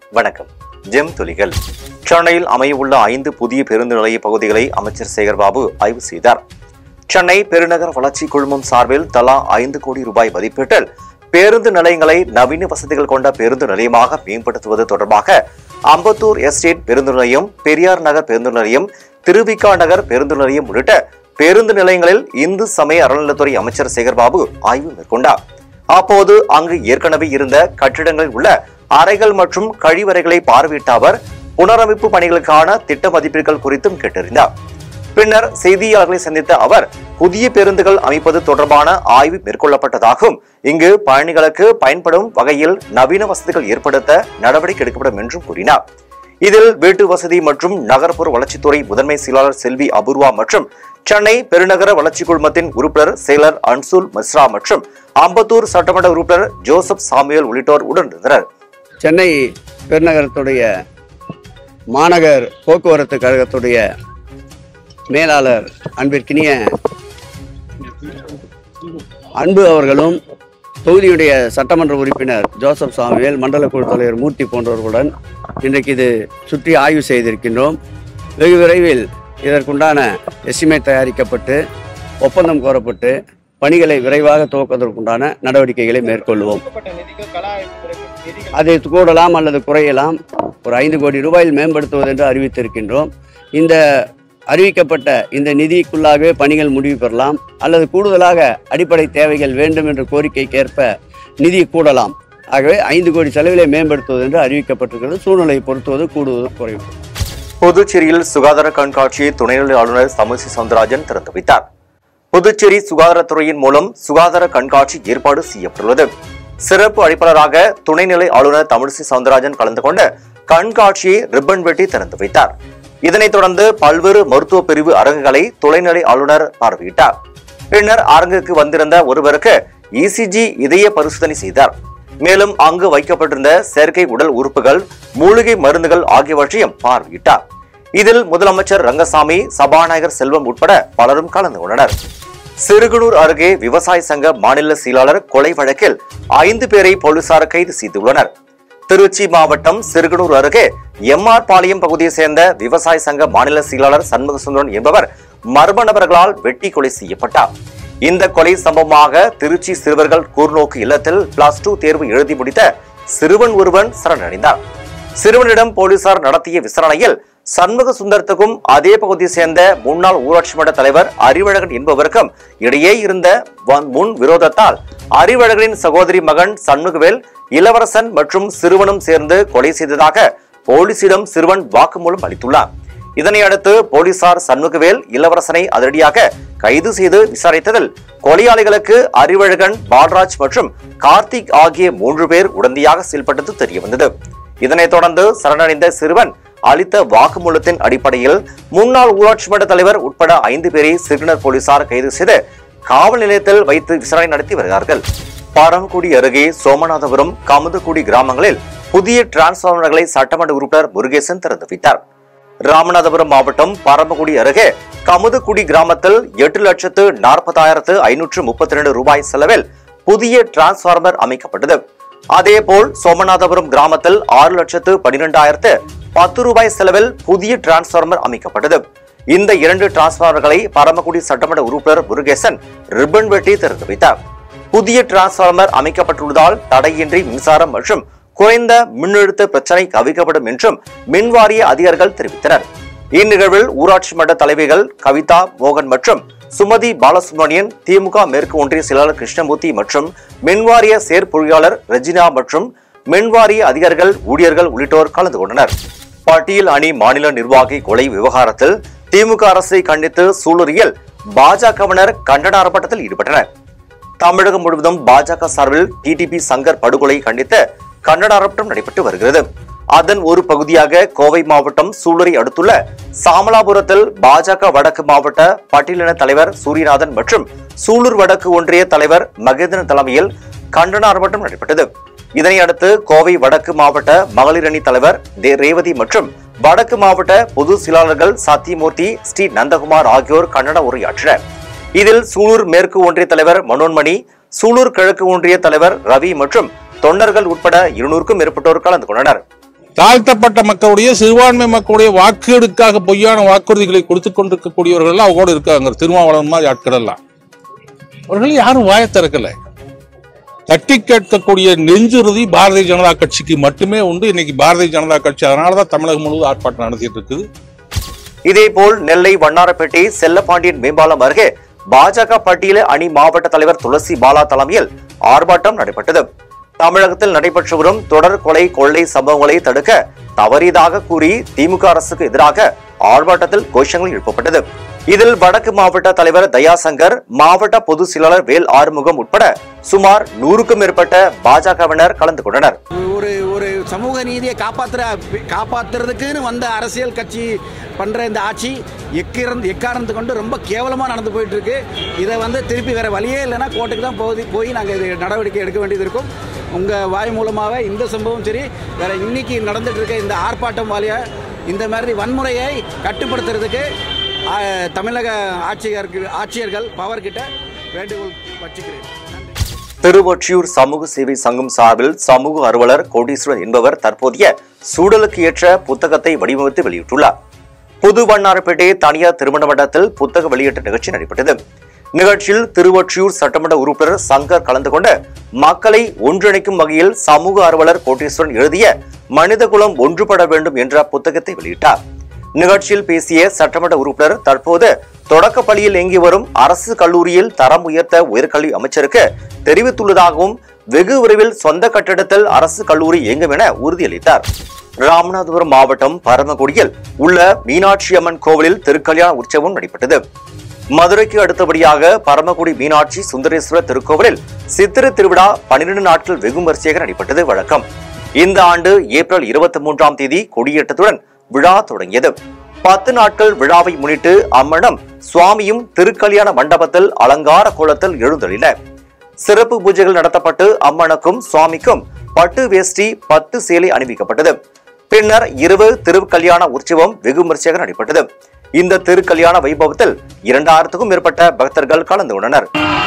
வணக்கம் ஜெம் துளிகள் சென்னையில் அமையவுள்ள ஐந்து புதிய பேருந்து நிலைய பகுதிகளை அமைச்சர் சேகர்பாபு ஆய்வு செய்தார் சென்னை பெருநகர வளர்ச்சி குழுமம் சார்பில் தலா ஐந்து கோடி ரூபாய் மதிப்பீட்டில் பேருந்து நிலையங்களை நவீன வசதிகள் கொண்ட பேருந்து நிலையமாக மேம்படுத்துவது தொடர்பாக அம்பத்தூர் எஸ்டேட் பேருந்து நிலையம் பெரியார் நகர் பேருந்து நிலையம் திருவிக்கா நகர் பேருந்து நிலையம் உள்ளிட்ட பேருந்து நிலையங்களில் இந்து சமய அறநிலைத்துறை அமைச்சர் சேகர்பாபு ஆய்வு மேற்கொண்டார் அப்போது அங்கு ஏற்கனவே இருந்த கட்டிடங்களில் உள்ள அறைகள் மற்றும் கழிவறைகளை பார்வையிட்ட அவர் புனரமைப்பு பணிகளுக்கான திட்ட மதிப்பீடுகள் குறித்தும் கேட்டறிந்தார் பின்னர் செய்தியாளர்களை சந்தித்த அவர் புதிய பேருந்துகள் அமைப்பது தொடர்பான ஆய்வு மேற்கொள்ளப்பட்டதாகவும் இங்கு பயணிகளுக்கு பயன்படும் வகையில் நவீன வசதிகள் ஏற்படுத்த நடவடிக்கை எடுக்கப்படும் என்றும் கூறினார் இதில் வீட்டு வசதி மற்றும் நகர்ப்புற வளர்ச்சித்துறை முதன்மை செயலாளர் செல்வி அபூர்வா மற்றும் சென்னை பெருநகர வளர்ச்சி குழுமத்தின் உறுப்பினர் செயலர் அன்சுல் மிஸ்ரா மற்றும் அம்பத்தூர் சட்டமன்ற உறுப்பினர் ஜோசப் சாமுவேல் உள்ளிட்டோர் உடனிருந்தனர் சென்னை பெருநகரத்துடைய மாநகர் போக்குவரத்து கழகத்துடைய மேலாளர் அன்பிற்கினிய அன்பு அவர்களும் தொகுதியுடைய சட்டமன்ற உறுப்பினர் ஜோசப் சாமுவேல் மண்டல குழு தலைவர் மூர்த்தி போன்றவர்களுடன் இன்றைக்கு இது சுற்றி ஆய்வு செய்திருக்கின்றோம் வெகு விரைவில் இதற்குண்டான எஸ்டிமேட் தயாரிக்கப்பட்டு ஒப்பந்தம் கோரப்பட்டு பணிகளை விரைவாக துவக்குவதற்குண்டான நடவடிக்கைகளை மேற்கொள்வோம் அதை கூடலாம் அல்லது குறையலாம் ஒரு ஐந்து கோடி ரூபாயில் மேம்படுத்துவது என்று அறிவித்திருக்கின்றோம் இந்த அறிவிக்கப்பட்ட இந்த நிதிக்குள்ளாகவே பணிகள் முடிவு பெறலாம் அல்லது கூடுதலாக அடிப்படை தேவைகள் வேண்டும் என்ற கோரிக்கைக்கேற்ப நிதி கூடலாம் ஆகவே ஐந்து கோடி செலவிலை மேம்படுத்துவது என்று அறிவிக்கப்பட்டிருக்கிறது சூழ்நிலையை பொறுத்துவது கூடுவது குறைவு புதுச்சேரியில் சுகாதார கண்காட்சியை துணைநிலை ஆளுநர் தமிழிசை சவுந்தரராஜன் திறந்து வைத்தார் புதுச்சேரி சுகாதாரத்துறையின் மூலம் சுகாதார கண்காட்சி ஏற்பாடு செய்யப்பட்டுள்ளது சிறப்பு அழைப்பாளராக துணைநிலை ஆளுநர் தமிழிசை சவுந்தரராஜன் கலந்து கொண்டு கண்காட்சியை ரிப்பன் வெட்டி திறந்து வைத்தார் இதனைத் தொடர்ந்து பல்வேறு மருத்துவ பிரிவு அரங்குகளை துணைநிலை ஆளுநர் பார்வையிட்டார் பின்னர் அரங்குக்கு வந்திருந்த ஒருவருக்கு இசிஜி இதய பரிசோதனை செய்தார் மேலும் அங்கு வைக்கப்பட்டிருந்த செயற்கை உடல் உறுப்புகள் மூலிகை மருந்துகள் ஆகியவற்றையும் பார்வையிட்டார் இதில் முதலமைச்சர் ரங்கசாமி சபாநாயகர் செல்வம் உட்பட பலரும் கலந்து கொண்டனர் சிறுகுனூர் அருகே விவசாய சங்க மாநில செயலாளர் கொலை வழக்கில் ஐந்து பேரை போலீசார் கைது செய்துள்ளனர் திருச்சி மாவட்டம் சிறுகுனூர் அருகே எம்ஆர் பாளையம் பகுதியை சேர்ந்த விவசாய சங்க மாநில செயலாளர் சண்முகசுந்தரன் என்பவர் மர்ம நபர்களால் வெட்டி கொலை செய்யப்பட்டார் இந்த கொலை சம்பவமாக திருச்சி சிறுவர்கள் கூர்நோக்கு இல்லத்தில் பிளஸ் டூ தேர்வு எழுதி முடித்த சிறுவன் ஒருவன் சரணடைந்தார் சிறுவனிடம் போலீசார் நடத்திய விசாரணையில் சண்முக சுந்தரத்துக்கும் அதே பகுதியை சேர்ந்த முன்னாள் ஊராட்சி மன்ற தலைவர் அறிவழகன் என்பவருக்கும் இடையே இருந்த வ- முன் விரோதத்தால் அறிவழகனின் சகோதரி மகன் சண்முகவேல் இளவரசன் மற்றும் சிறுவனும் சேர்ந்து கொலை செய்ததாக போலீசிடம் சிறுவன் வாக்குமூலம் அளித்துள்ளார் இதனை அடுத்து போலீசார் சண்முகவேல் இளவரசனை அதிரடியாக கைது செய்து விசாரித்ததில் கொலையாளிகளுக்கு அறிவழகன் பால்ராஜ் மற்றும் கார்த்திக் ஆகிய மூன்று பேர் உடந்தையாக செயல்பட்டது தெரியவந்தது இதனைத் தொடர்ந்து சரணடைந்த சிறுவன் அளித்த வாக்குமூலத்தின் அடிப்படையில் முன்னாள் ஊராட்சி மன்ற தலைவர் உட்பட ஐந்து பேரை சிறுநர் போலீசார் கைது செய்து காவல் நிலையத்தில் வைத்து விசாரணை நடத்தி வருகிறார்கள் பரமக்குடி அருகே சோமநாதபுரம் கமுதக்குடி கிராமங்களில் புதிய டிரான்ஸ்பார்மர்களை சட்டமன்ற உறுப்பினர் முருகேசன் திறந்து வைத்தார் ராமநாதபுரம் மாவட்டம் பரமக்குடி அருகே கமுதக்குடி கிராமத்தில் எட்டு லட்சத்து நாற்பதாயிரத்து ஐநூற்று முப்பத்தி ரெண்டு ரூபாய் செலவில் புதிய டிரான்ஸ்பார்மர் அமைக்கப்பட்டது அதேபோல் சோமநாதபுரம் கிராமத்தில் ஆறு லட்சத்து பனிரெண்டாயிரத்து பத்து ரூபாய் செலவில் புதிய டிரான்ஸ்பார்மர் அமைக்கப்பட்டது இந்த இரண்டு டிரான்ஸ்பார்மர்களை பரமக்குடி சட்டமன்ற உறுப்பினர் முருகேசன் ரிப்பன் வெட்டி திறந்து வைத்தார் புதிய டிரான்ஸ்பார்மர் அமைக்கப்பட்டுள்ளதால் தடையின்றி மின்சாரம் மற்றும் குறைந்த மின்னழுத்த பிரச்சனை கவிக்கப்படும் என்றும் மின்வாரிய அதிகாரிகள் தெரிவித்தனர் இந்நிகழ்வில் ஊராட்சி மன்ற தலைவிகள் கவிதா மோகன் மற்றும் சுமதி பாலசுப்ரமணியன் திமுக மேற்கு ஒன்றிய செயலாளர் கிருஷ்ணமூர்த்தி மற்றும் மின்வாரிய செயற்பொறியாளர் ரெஜினா மற்றும் மின்வாரிய அதிகாரிகள் ஊழியர்கள் உள்ளிட்டோர் கலந்து கொண்டனர் பட்டியல் அணி மாநில நிர்வாகி கொலை விவகாரத்தில் திமுக அரசை கண்டித்து சூலூரில் பாஜகவினர் கண்டன ஆர்ப்பாட்டத்தில் ஈடுபட்டனர் தமிழகம் முழுவதும் பாஜக சார்பில் டிடிபி சங்கர் படுகொலை கண்டித்து கண்டன ஆர்ப்பாட்டம் நடைபெற்று வருகிறது அதன் ஒரு பகுதியாக கோவை மாவட்டம் சூலூரை அடுத்துள்ள சாமலாபுரத்தில் பாஜக வடக்கு மாவட்ட பட்டியலின தலைவர் சூரியநாதன் மற்றும் சூலூர் வடக்கு ஒன்றிய தலைவர் மகேந்திரன் தலைமையில் கண்டன ஆர்ப்பாட்டம் நடைபெற்றது இதனை அடுத்து கோவை வடக்கு மாவட்ட மகளிர் அணி தலைவர் தே ரேவதி மற்றும் வடக்கு மாவட்ட பொது செயலாளர்கள் சத்தியமூர்த்தி ஸ்ரீ நந்தகுமார் ஆகியோர் கண்டன உரையாற்றினர் இதில் சூலூர் மேற்கு ஒன்றிய தலைவர் மனோன்மணி சூலூர் கிழக்கு ஒன்றிய தலைவர் ரவி மற்றும் தொண்டர்கள் உட்பட இருநூறுக்கும் மேற்பட்டோர் கலந்து கொண்டனர் தாழ்த்தப்பட்ட மக்களுடைய சிறுபான்மை மக்களுடைய வாக்குகளுக்காக பொய்யான வாக்குறுதிகளை கொடுத்து கொண்டிருக்கக்கூடியவர்கள் எல்லாம் அவங்க கூட இருக்காங்க திருமாவளவன் மாதிரி ஆட்கள் எல்லாம் அவர்கள் யாரும் வாயை திறக்கல தட்டி கேட்கக்கூடிய நெஞ்சுறுதி பாரதிய ஜனதா கட்சிக்கு மட்டுமே உண்டு இன்னைக்கு பாரதிய ஜனதா கட்சி அதனாலதான் தமிழகம் முழுவதும் ஆர்ப்பாட்டம் நடத்திட்டு இருக்குது இதேபோல் நெல்லை வண்ணாரப்பேட்டை செல்லப்பாண்டியன் மேம்பாலம் அருகே பாஜக பட்டியல அணி மாவட்ட தலைவர் துளசி பாலா தலைமையில் ஆர்ப்பாட்டம் நடைபெற்றது தமிழகத்தில் நடைபெற்று வரும் தொடர் கொலை கொள்ளை சம்பவங்களை தடுக்க தவறியதாக கூறி திமுக அரசுக்கு எதிராக ஆர்ப்பாட்டத்தில் கோஷங்கள் எழுப்பப்பட்டது இதில் வடக்கு மாவட்ட தலைவர் தயாசங்கர் மாவட்ட பொதுச் செயலாளர் வேல் ஆறுமுகம் உட்பட சுமார் நூறுக்கும் மேற்பட்ட பாஜகவினர் கலந்து கொண்டனர் ஒரு ஒரு சமூக நீதியை காப்பாத்துற காப்பாத்துறதுக்குன்னு வந்த அரசியல் கட்சி பண்ற இந்த ஆட்சி எக்கிரந்து எக்காரணத்து கொண்டு ரொம்ப கேவலமா நடந்து போயிட்டு இருக்கு இதை வந்து திருப்பி வேற வழியே இல்லைன்னா கோர்ட்டுக்கு தான் போய் போய் நாங்கள் இது நடவடிக்கை எடுக்க வேண்டியது இருக்கும் உங்க வாய் மூலமாக இந்த சம்பவம் சரி வேற இன்னைக்கு நடந்துட்டு இருக்க இந்த ஆர்ப்பாட்டம் வாலியா இந்த மாதிரி வன்முறையை கட்டுப்படுத்துறதுக்கு ஆ, தமிழக ஆட்சியர்கள் ஆட்சியர்கள் பவர்கிட்ட வேண்டுகோள் வச்சுக்கிறேன் நன்றி திருவொற்றியூர் சமூக சேவை சங்கம் சார்பில் சமூக அலுவலர் கோடீஸ்வரன் என்பவர் தற்போதைய சூழலுக்கு ஏற்ற புத்தகத்தை வடிவமைத்து வெளியிட்டுள்ளார் புது வண்ணாரப்பேட்டை தனியார் திருமண மண்டபத்தில் புத்தக வெளியீட்டு நிகழ்ச்சி நடைபெற்றது நிகழ்ச்சியில் திருவொற்றியூர் சட்டமன்ற உறுப்பினர் சங்கர் கலந்து கொண்டு மக்களை ஒன்றிணைக்கும் வகையில் சமூக அலுவலர் கோட்டீஸ்வரன் எழுதிய மனிதகுலம் ஒன்றுபட வேண்டும் என்ற புத்தகத்தை வெளியிட்டார் நிகழ்ச்சியில் பேசிய சட்டமன்ற உறுப்பினர் தற்போது தொடக்க பள்ளியில் இயங்கி வரும் அரசு கல்லூரியில் தரம் உயர்த்த உயர்கல்வி அமைச்சருக்கு தெரிவித்துள்ளதாகவும் வெகு விரைவில் சொந்த கட்டிடத்தில் அரசு கல்லூரி இயங்கும் என உறுதியளித்தார் ராமநாதபுரம் மாவட்டம் பரமக்குடியில் உள்ள மீனாட்சி அம்மன் கோவிலில் திருக்கல்யாண உற்சவம் நடைபெற்றது மதுரைக்கு அடுத்தபடியாக பரமக்குடி மீனாட்சி சுந்தரேஸ்வரர் திருக்கோவிலில் சித்திரை திருவிழா பன்னிரண்டு நாட்கள் வெகு விமரிசையாக நடைபெற்றது வழக்கம் இந்த ஆண்டு ஏப்ரல் இருபத்தி மூன்றாம் தேதி கொடியேற்றத்துடன் விழா தொடங்கியது பத்து நாட்கள் விழாவை முன்னிட்டு அம்மனம் சுவாமியும் திருக்கல்யாண மண்டபத்தில் அலங்கார கோலத்தில் எழுந்தள்ளினர் சிறப்பு பூஜைகள் நடத்தப்பட்டு அம்மனுக்கும் சுவாமிக்கும் பட்டு வேஷ்டி பட்டு சேலை அணிவிக்கப்பட்டது பின்னர் இரவு திருக்கல்யாண உற்சவம் வெகு விமரிசையாக நடைபெற்றது இந்த திருக்கல்யாண வைபவத்தில் இரண்டாயிரத்துக்கும் மேற்பட்ட பக்தர்கள் கலந்து கொண்டனர்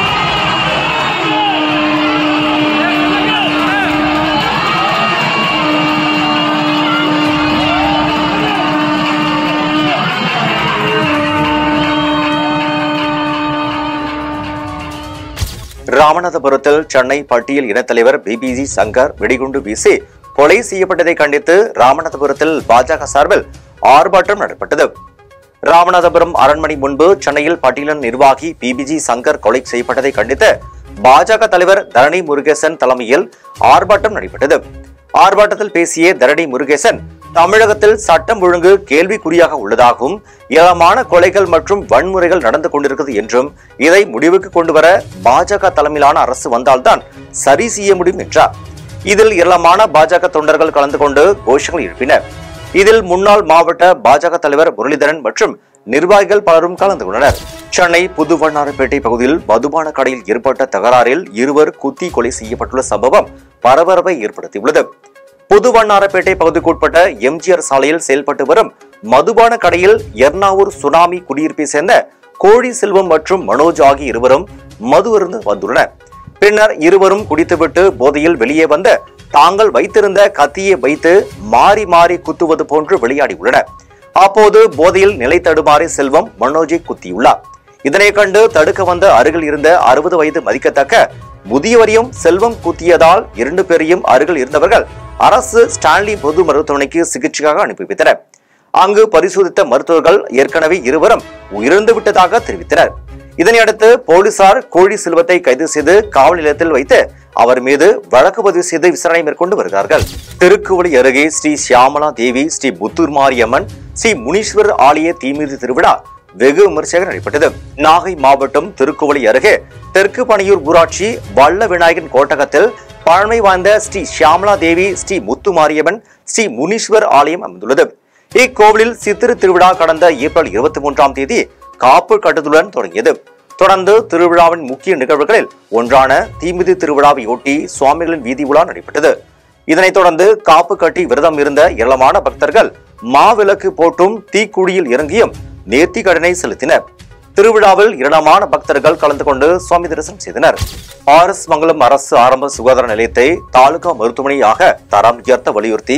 ராமநாதபுரத்தில் சென்னை பட்டியல் இனத்தலைவர் பிபிஜி சங்கர் வெடிகுண்டு வீசி கொலை செய்யப்பட்டதை கண்டித்து ராமநாதபுரத்தில் பாஜக சார்பில் ஆர்ப்பாட்டம் நடைபெற்றது ராமநாதபுரம் அரண்மனை முன்பு சென்னையில் பட்டியலின் நிர்வாகி பிபிஜி சங்கர் கொலை செய்யப்பட்டதை கண்டித்து பாஜக தலைவர் தரணி முருகேசன் தலைமையில் ஆர்ப்பாட்டம் நடைபெற்றது ஆர்ப்பாட்டத்தில் பேசிய தரணி முருகேசன் தமிழகத்தில் சட்டம் ஒழுங்கு கேள்விக்குறியாக உள்ளதாகவும் ஏராளமான கொலைகள் மற்றும் வன்முறைகள் நடந்து கொண்டிருக்கிறது என்றும் இதை முடிவுக்கு கொண்டு வர பாஜக தலைமையிலான அரசு வந்தால்தான் சரி செய்ய முடியும் என்றார் இதில் ஏராளமான பாஜக தொண்டர்கள் கலந்து கொண்டு கோஷங்கள் எழுப்பினர் இதில் முன்னாள் மாவட்ட பாஜக தலைவர் முரளிதரன் மற்றும் நிர்வாகிகள் பலரும் கலந்து கொண்டனர் சென்னை புதுவண்ணாரப்பேட்டை பகுதியில் மதுபான கடையில் ஏற்பட்ட தகராறில் இருவர் குத்தி கொலை செய்யப்பட்டுள்ள சம்பவம் பரபரப்பை ஏற்படுத்தியுள்ளது புதுவண்ணாரப்பேட்டை பகுதிக்குட்பட்ட எம்ஜிஆர் சாலையில் செயல்பட்டு வரும் மதுபான கடையில் எர்ணாவூர் சுனாமி குடியிருப்பை சேர்ந்த கோழி செல்வம் மற்றும் மனோஜ் ஆகிய இருவரும் மது இருந்து வந்துள்ளனர் பின்னர் இருவரும் குடித்துவிட்டு போதையில் வெளியே வந்த தாங்கள் வைத்திருந்த கத்தியை வைத்து மாறி மாறி குத்துவது போன்று விளையாடியுள்ளனர் அப்போது போதையில் நிலை தடுமாறி செல்வம் மனோஜை குத்தியுள்ளார் இதனை கண்டு தடுக்க வந்த அருகில் இருந்த அறுபது வயது மதிக்கத்தக்க முதியவரையும் செல்வம் குத்தியதால் இரண்டு பேரையும் அருகில் இருந்தவர்கள் அரசு ஸ்டான்லி பொது மருத்துவமனைக்கு சிகிச்சைக்காக அனுப்பி வைத்தனர் அங்கு பரிசோதித்த மருத்துவர்கள் ஏற்கனவே இருவரும் உயிரிழந்து விட்டதாக தெரிவித்தனர் இதனையடுத்து போலீசார் கோழி செல்வத்தை கைது செய்து காவல் நிலையத்தில் வைத்து அவர் மீது வழக்கு பதிவு செய்து விசாரணை மேற்கொண்டு வருகிறார்கள் திருக்குவளை அருகே ஸ்ரீ சியாமலா தேவி ஸ்ரீ புத்தூர் மாரியம்மன் ஸ்ரீ முனீஸ்வரர் ஆலய தீமிதி திருவிழா வெகு விமர்சையாக நடைபெற்றது நாகை மாவட்டம் திருக்குவளை அருகே தெற்கு பனையூர் ஊராட்சி வல்ல விநாயகன் கோட்டகத்தில் பழமை வாய்ந்த ஸ்ரீ சியாமலா தேவி ஸ்ரீ முத்து மாரியம்மன் ஸ்ரீ முனீஸ்வர் ஆலயம் அமைந்துள்ளது இக்கோவிலில் சித்திரை திருவிழா கடந்த ஏப்ரல் இருபத்தி மூன்றாம் தேதி காப்பு கட்டுதலுடன் தொடங்கியது தொடர்ந்து திருவிழாவின் முக்கிய நிகழ்வுகளில் ஒன்றான தீமிதி திருவிழாவை ஒட்டி சுவாமிகளின் வீதி உலா நடைபெற்றது இதனைத் தொடர்ந்து காப்பு கட்டி விரதம் இருந்த ஏராளமான பக்தர்கள் மாவிளக்கு போட்டும் தீக்குழியில் இறங்கியும் நேர்த்தி கடனை செலுத்தினர் திருவிழாவில் ஏராளமான பக்தர்கள் கலந்து கொண்டு சுவாமி தரிசனம் செய்தனர் ஆர் எஸ் மங்கலம் அரசு ஆரம்ப சுகாதார நிலையத்தை தாலுகா மருத்துவமனையாக தரம் உயர்த்த வலியுறுத்தி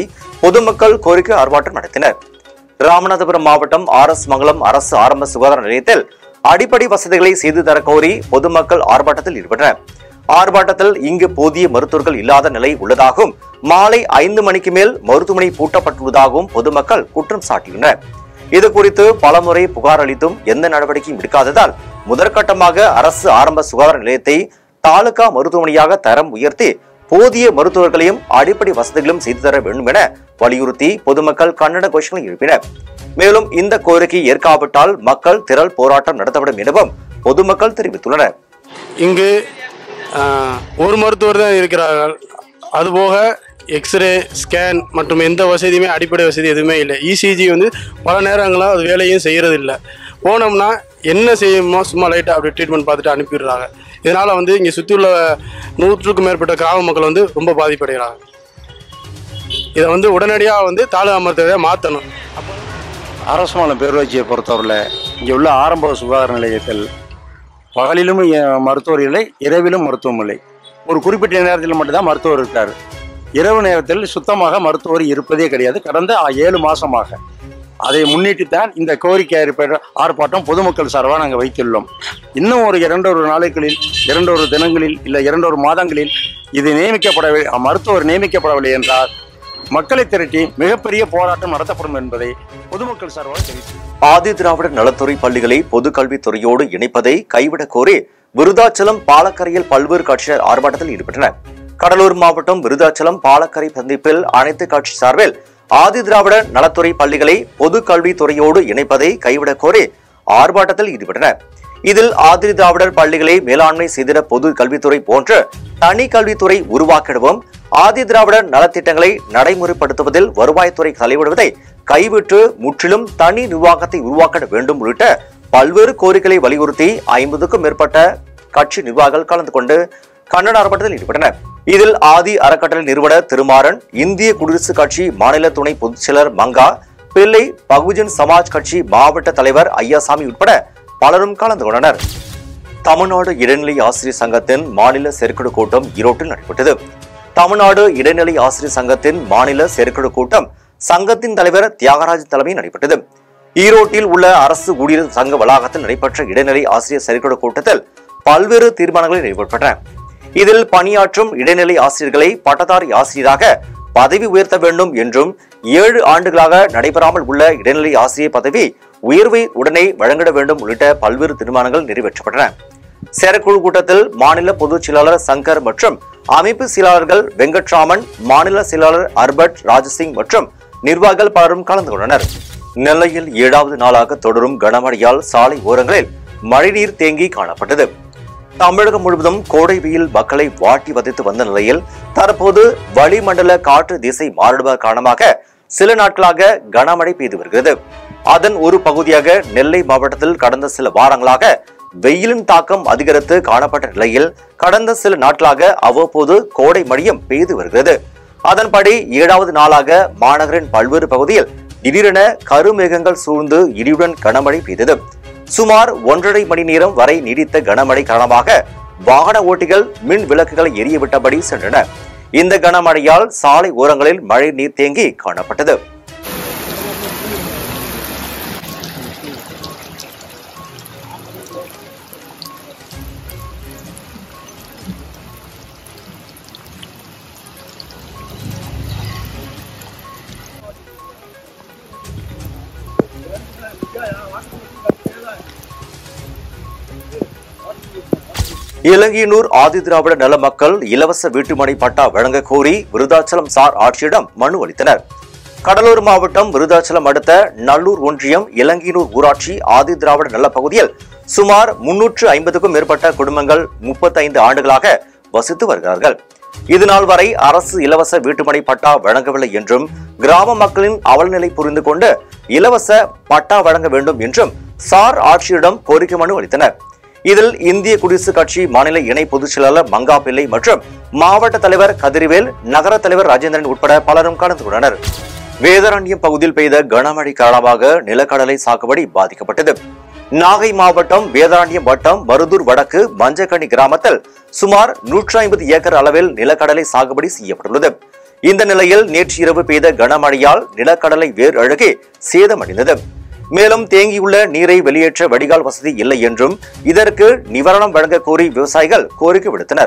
பொதுமக்கள் கோரிக்கை ஆர்ப்பாட்டம் நடத்தினர் ராமநாதபுரம் மாவட்டம் ஆர் எஸ் மங்கலம் அரசு ஆரம்ப சுகாதார நிலையத்தில் அடிப்படை வசதிகளை செய்து தர கோரி பொதுமக்கள் ஆர்ப்பாட்டத்தில் ஈடுபட்டனர் ஆர்ப்பாட்டத்தில் இங்கு போதிய மருத்துவர்கள் இல்லாத நிலை உள்ளதாகவும் மாலை ஐந்து மணிக்கு மேல் மருத்துவமனை பூட்டப்பட்டுள்ளதாகவும் பொதுமக்கள் குற்றம் சாட்டியுள்ளனர் இது குறித்து பலமுறை புகார் அளித்தும் எந்த நடவடிக்கையும் எடுக்காததால் முதற்கட்டமாக அரசு ஆரம்ப சுகாதார நிலையத்தை தாலுகா மருத்துவமனையாக தரம் உயர்த்தி போதிய மருத்துவர்களையும் அடிப்படை வசதிகளும் செய்து தர வேண்டும் என வலியுறுத்தி பொதுமக்கள் கன்னட கோஷங்களை எழுப்பினர் மேலும் இந்த கோரிக்கை ஏற்காவிட்டால் மக்கள் திரள் போராட்டம் நடத்தப்படும் எனவும் பொதுமக்கள் தெரிவித்துள்ளனர் இங்கு ஆஹ், ஒரு மருத்துவர் தான் இருக்கிறார்கள் அதுபோக எக்ஸ்ரே ஸ்கேன் மற்றும் எந்த வசதியுமே அடிப்படை வசதி எதுவுமே இல்லை இசிஜி வந்து பல நேரங்களாக அது வேலையும் செய்கிறது இல்லை போனோம்னா என்ன செய்யுமோ சும்மா லைட்டாக அப்படி ட்ரீட்மெண்ட் பார்த்துட்டு அனுப்பிடுறாங்க இதனால் வந்து இங்கே சுற்றியுள்ள நூற்றுக்கும் மேற்பட்ட கிராம மக்கள் வந்து ரொம்ப பாதிப்படைகிறாங்க இதை வந்து உடனடியாக வந்து தாலுகா மருத்துவரை மாற்றணும் அரசுமலம் பேரூராட்சியை பொறுத்தவரையில் இங்கே உள்ள ஆரம்ப சுகாதார நிலையத்தில் பகலிலும் இ- மருத்துவர் இல்லை இரவிலும் மருத்துவம் இல்லை ஒரு குறிப்பிட்ட நேரத்தில் மட்டும்தான் மருத்துவர் இருக்கார் இரவு நேரத்தில் சுத்தமாக மருத்துவர் இருப்பதே கிடையாது கடந்த ஆ- ஏழு மாசமாக அதை முன்னிட்டு தான் இந்த கோரிக்கை ஏற்ப- ஆர்ப்பாட்டம் பொதுமக்கள் சார்பாக நாங்கள் வைத்துள்ளோம் இன்னும் ஒரு இரண்டொரு நாளைகளில் இரண்டொரு தினங்களில் இல்லை இரண்டொரு மாதங்களில் இது நியமிக்கப்படவில்லை மருத்துவர் நியமிக்கப்படவில்லை என்றால் மக்களை திரட்டி மிகப்பெரிய போராட்டம் நடத்தப்படும் என்பதை பொதுமக்கள் சார்பாக தெரிவித்து ஆதி திராவிடர் நலத்துறை பள்ளிகளை பொதுக் கல்வித்துறையோடு இணைப்பதை கைவிடக் கோரி விருதாச்சலம் பாலக்கரையில் பல்வேறு கட்சியினர் ஆர்ப்பாட்டத்தில் ஈடுபட்டனர் கடலூர் மாவட்டம் விருதாச்சலம் பாலக்கரை சந்திப்பில் அனைத்து கட்சி சார்பில் ஆதி திராவிடர் நலத்துறை பள்ளிகளை பொதுக் கல்வித்துறையோடு இணைப்பதை கைவிடக் கோரி ஆர்ப்பாட்டத்தில் ஈடுபட்டனர் இதில் ஆதி திராவிடர் பள்ளிகளை மேலாண்மை செய்திட பொது கல்வித்துறை போன்று தனி கல்வித்துறை உருவாக்கிடவும் ஆதி திராவிடர் நலத்திட்டங்களை நடைமுறைப்படுத்துவதில் வருவாய்த்துறை தலையிடுவதை கைவிட்டு முற்றிலும் தனி நிர்வாகத்தை உருவாக்க வேண்டும் உள்ளிட்ட பல்வேறு கோரிக்கைகளை வலியுறுத்தி ஐம்பதுக்கும் மேற்பட்ட கட்சி நிர்வாகிகள் கலந்து கொண்டு கண்டன ஆர்ப்பாட்டத்தில் ஈடுபட்டனர் இதில் ஆதி அறக்கட்டளை நிறுவனர் திருமாறன் இந்திய குடியரசுக் கட்சி மாநில துணை பொதுச் செயலர் மங்கா பிள்ளை பகுஜன் சமாஜ் கட்சி மாவட்ட தலைவர் ஐயாசாமி உட்பட பலரும் கலந்து கொண்டனர் தமிழ்நாடு இடைநிலை ஆசிரியர் சங்கத்தின் மாநில செயற்குழு கூட்டம் ஈரோட்டில் நடைபெற்றது தமிழ்நாடு இடைநிலை ஆசிரியர் சங்கத்தின் மாநில செயற்குழு கூட்டம் சங்கத்தின் தலைவர் தியாகராஜ் தலைமையில் நடைபெற்றது ஈரோட்டில் உள்ள அரசு ஊழியர் சங்க வளாகத்தில் நடைபெற்ற இடைநிலை ஆசிரியர் செயற்குழு கூட்டத்தில் பல்வேறு தீர்மானங்கள் நிறைவேற்றப்பட்டன இதில் பணியாற்றும் இடைநிலை ஆசிரியர்களை பட்டதாரி ஆசிரியராக பதவி உயர்த்த வேண்டும் என்றும் ஏழு ஆண்டுகளாக நடைபெறாமல் உள்ள இடைநிலை ஆசிரியர் பதவி உயர்வை உடனே வழங்கிட வேண்டும் உள்ளிட்ட பல்வேறு தீர்மானங்கள் நிறைவேற்றப்பட்டன செயற்குழு கூட்டத்தில் மாநில பொதுச் செயலாளர் சங்கர் மற்றும் அமைப்பு செயலாளர்கள் வெங்கட்ராமன் மாநில செயலாளர் அர்பட் ராஜசிங் மற்றும் நிர்வாகிகள் பலரும் கலந்து கொண்டனர் நெல்லையில் ஏழாவது நாளாக தொடரும் கனமழையால் சாலை ஓரங்களில் மழைநீர் தேங்கி காணப்பட்டது தமிழகம் முழுவதும் கோடை வெயில் மக்களை வாட்டி வதைத்து வந்த நிலையில் தற்போது வளிமண்டல காற்று திசை மாறுவதன் காரணமாக சில நாட்களாக கனமழை பெய்து வருகிறது அதன் ஒரு பகுதியாக நெல்லை மாவட்டத்தில் கடந்த சில வாரங்களாக வெயிலின் தாக்கம் அதிகரித்து காணப்பட்ட நிலையில் கடந்த சில நாட்களாக அவ்வப்போது கோடை மழையும் பெய்து வருகிறது அதன்படி ஏழாவது நாளாக மாநகரின் பல்வேறு பகுதியில் திடீரென கருமேகங்கள் சூழ்ந்து இடியுடன் கனமழை பெய்தது சுமார் ஒன்றரை மணி நேரம் வரை நீடித்த கனமழை காரணமாக வாகன ஓட்டிகள் மின் விளக்குகளை எரிய விட்டபடி சென்றனர் இந்த கனமழையால் சாலை ஓரங்களில் மழை நீர் தேங்கி காணப்பட்டது இலங்கையனூர் ஆதிதிராவிட நல மக்கள் இலவச வீட்டுமனை பட்டா வழங்க கோரி விருதாச்சலம் சார் ஆட்சியிடம் மனு அளித்தனர் கடலூர் மாவட்டம் விருதாச்சலம் அடுத்த நல்லூர் ஒன்றியம் இலங்கையனூர் ஊராட்சி ஆதிதிராவிட நல பகுதியில் சுமார் முன்னூற்று ஐம்பதுக்கும் மேற்பட்ட குடும்பங்கள் முப்பத்தைந்து ஆண்டுகளாக வசித்து வருகிறார்கள் இதுநாள் வரை அரசு இலவச வீட்டுமனை பட்டா வழங்கவில்லை என்றும் கிராம மக்களின் அவலநிலை புரிந்து கொண்டு இலவச பட்டா வழங்க வேண்டும் என்றும் சார் ஆட்சியிடம் கோரிக்கை மனு அளித்தனர் இதில் இந்திய குடியரசுக் கட்சி மாநில இணை பொதுச் செயலாளர் மங்கா பிள்ளை மற்றும் மாவட்ட தலைவர் கதிர்வேல் நகர தலைவர் ராஜேந்திரன் உட்பட பலரும் கலந்து கொண்டனர் வேதாரண்யம் பகுதியில் பெய்த கனமழை காரணமாக நிலக்கடலை சாகுபடி பாதிக்கப்பட்டது நாகை மாவட்டம் வேதாரண்யம் வட்டம் மருதூர் வடக்கு மஞ்சக்கணி கிராமத்தில் சுமார் நூற்றி ஐம்பது ஏக்கர் அளவில் நிலக்கடலை சாகுபடி செய்யப்பட்டுள்ளது இந்த நிலையில் நேற்று இரவு பெய்த கனமழையால் நிலக்கடலை வேர் அழுகி சேதமடைந்தது மேலும் தேங்கியுள்ள நீரை வெளியேற்ற வடிகால் வசதி இல்லை என்றும் இதற்கு நிவாரணம் வழங்க கோரி விவசாயிகள் கோரிக்கை விடுத்தனர்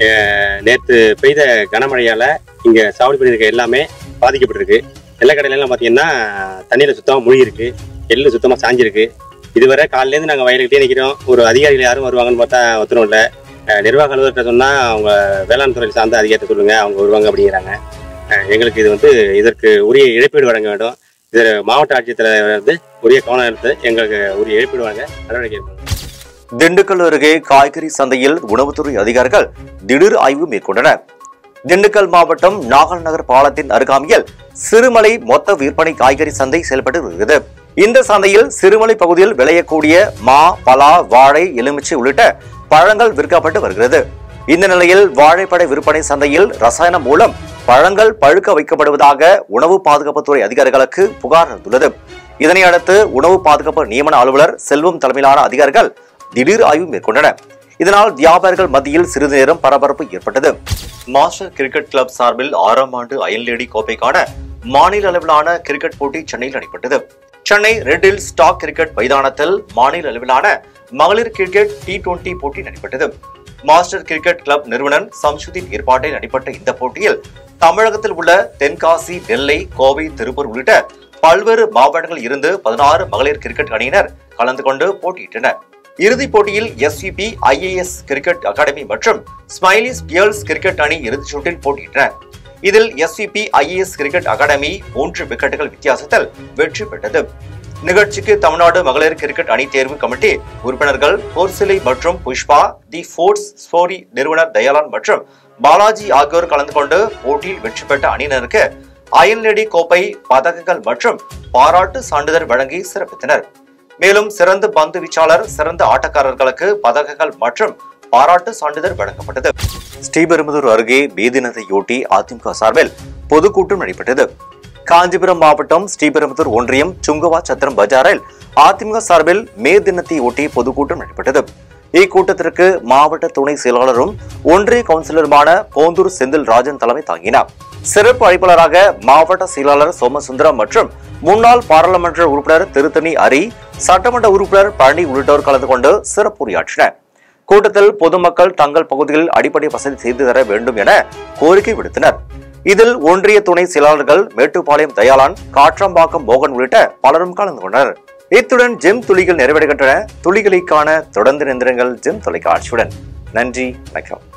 நேற்று பெய்த கனமழையால இங்க சாவடி பண்ணியிருக்க எல்லாமே பாதிக்கப்பட்டிருக்கு நிலக்கடலை எல்லாம் பாத்தீங்கன்னா தண்ணியில சுத்தமா மூழ்கி இருக்கு எள்ளு சுத்தமா சாஞ்சிருக்கு இதுவரை காலையில இருந்து நாங்க வயலுக்கிட்டே நிக்கிறோம் ஒரு அதிகாரிகள் யாரும் வருவாங்கன்னு பார்த்தா ஒத்துரும் இல்ல அஹ் நிர்வாக அலுவலர்கிட்ட சொன்னா அவங்க வேளாண் துறையில் சார்ந்த அதிகாரத்தை சொல்லுங்க அவங்க வருவாங்க அப்படிங்கிறாங்க அஹ் எங்களுக்கு இது வந்து இதற்கு உரிய இழப்பீடு வழங்க வேண்டும் இதில் மாவட்ட ஆட்சியத்தில் வந்து உரிய கவனம் எடுத்து எங்களுக்கு உரிய இழப்பீடு வழங்க நடவடிக்கை எடுக்கணும் திண்டுக்கல் அருகே காய்கறி சந்தையில் உணவுத்துறை அதிகாரிகள் திடீர் ஆய்வு மேற்கொண்டனர் திண்டுக்கல் மாவட்டம் நாகல் நகர் பாலத்தின் அருகாமையில் சிறுமலை மொத்த விற்பனை காய்கறி சந்தை செயல்பட்டு வருகிறது இந்த சந்தையில் சிறுமலை பகுதியில் விளையக்கூடிய மா பலா வாழை எலுமிச்சை உள்ளிட்ட பழங்கள் விற்கப்பட்டு வருகிறது இந்த நிலையில் வாழைப்பழ விற்பனை சந்தையில் ரசாயனம் மூலம் பழங்கள் பழுக்க வைக்கப்படுவதாக உணவு பாதுகாப்புத்துறை அதிகாரிகளுக்கு புகார் வந்துள்ளது இதனை அடுத்து உணவு பாதுகாப்பு நியமன அலுவலர் செல்வம் தலைமையிலான அதிகாரிகள் திடீர் ஆய்வு மேற்கொண்டனர் இதனால் வியாபாரிகள் மத்தியில் சிறிது நேரம் பரபரப்பு ஏற்பட்டது மாஸ்டர் கிரிக்கெட் கிளப் சார்பில் ஆறாம் ஆண்டு அயன்லேடி கோப்பைக்கான மாநில அளவிலான கிரிக்கெட் போட்டி சென்னையில் நடைபெற்றது Chennai Red Hill stock cricket மைதானத்தில் மாநில அளவிலான மகளிர் கிரிக்கெட் டி டுவெண்டி போட்டி நடைபெற்றது மாஸ்டர் கிரிக்கெட் கிளப் நிறுவனர் சம்சுதீன் ஏற்பாட்டில் நடைபெற்ற இந்த போட்டியில் தமிழகத்தில் உள்ள தென்காசி நெல்லை கோவை திருப்பூர் உள்ளிட்ட பல்வேறு மாவட்டங்களில் இருந்து பதினாறு மகளிர் கிரிக்கெட் அணியினர் கலந்து கொண்டு போட்டியிட்டனர் இறுதிப் போட்டியில் எஸ்விபி ஐஏஎஸ் கிரிக்கெட் அகாடமி மற்றும் ஸ்மைலிஸ் கேர்ள்ஸ் கிரிக்கெட் அணி இறுதிச் சுற்றில் போட்டியிட்டன இதில் எஸ்விபி ஐஏஎஸ் கிரிக்கெட் அகாடமி மூன்று விக்கெட்டுகள் வித்தியாசத்தில் வெற்றி பெற்றது நிகழ்ச்சிக்கு தமிழ்நாடு மகளிர் கிரிக்கெட் அணி தேர்வு கமிட்டி உறுப்பினர்கள் போர்சிலை மற்றும் புஷ்பா தி ஃபோர்ட்ஸ் ஸ்டோரி நிறுவனர் தயாளன் மற்றும் பாலாஜி ஆகியோர் கலந்து கொண்டு போட்டியில் வெற்றி பெற்ற அணியினருக்கு அயன்லேடி கோப்பை பதக்கங்கள் மற்றும் பாராட்டு சான்றிதழ் வழங்கி சிறப்பித்தனர் மேலும் சிறந்த பந்து வீச்சாளர் சிறந்த ஆட்டக்காரர்களுக்கு பதக்கங்கள் மற்றும் பாராட்டு சான்றிதழ் வழங்கப்பட்டது ஸ்ரீபெரும்புதூர் அருகே மே தினத்தையொட்டி அதிமுக சார்பில் பொதுக்கூட்டம் நடைபெற்றது காஞ்சிபுரம் மாவட்டம் ஸ்ரீபெரும்புதூர் ஒன்றியம் சுங்கவா சத்திரம் பஜாரில் அதிமுக சார்பில் மே தினத்தை ஒட்டி பொதுக்கூட்டம் நடைபெற்றது இக்கூட்டத்திற்கு மாவட்ட துணை செயலாளரும் ஒன்றிய கவுன்சிலருமான போந்தூர் செந்தில் ராஜன் தலைமை தாங்கினார் சிறப்பு அழைப்பாளராக மாவட்ட செயலாளர் சோமசுந்தரம் மற்றும் முன்னாள் பாராளுமன்ற உறுப்பினர் திருத்தணி அரி சட்டமன்ற உறுப்பினர் பழனி உள்ளிட்டோர் கலந்து கொண்டு சிறப்புரையாற்றினர் கூட்டத்தில் பொதுமக்கள் தங்கள் பகுதிகளில் அடிப்படை வசதி செய்து தர வேண்டும் என கோரிக்கை விடுத்தனர் இதில் ஒன்றிய துணை செயலாளர்கள் மேட்டுப்பாளையம் தயாளான் காற்றம்பாக்கம் மோகன் உள்ளிட்ட பலரும் கலந்து கொண்டனர் இத்துடன் ஜெம் துளிகள் நிறைவடைகின்றன துளிகளை காண தொடர்ந்து நிந்திரங்கள் ஜெம் தொலைக்காட்சியுடன் நன்றி வணக்கம்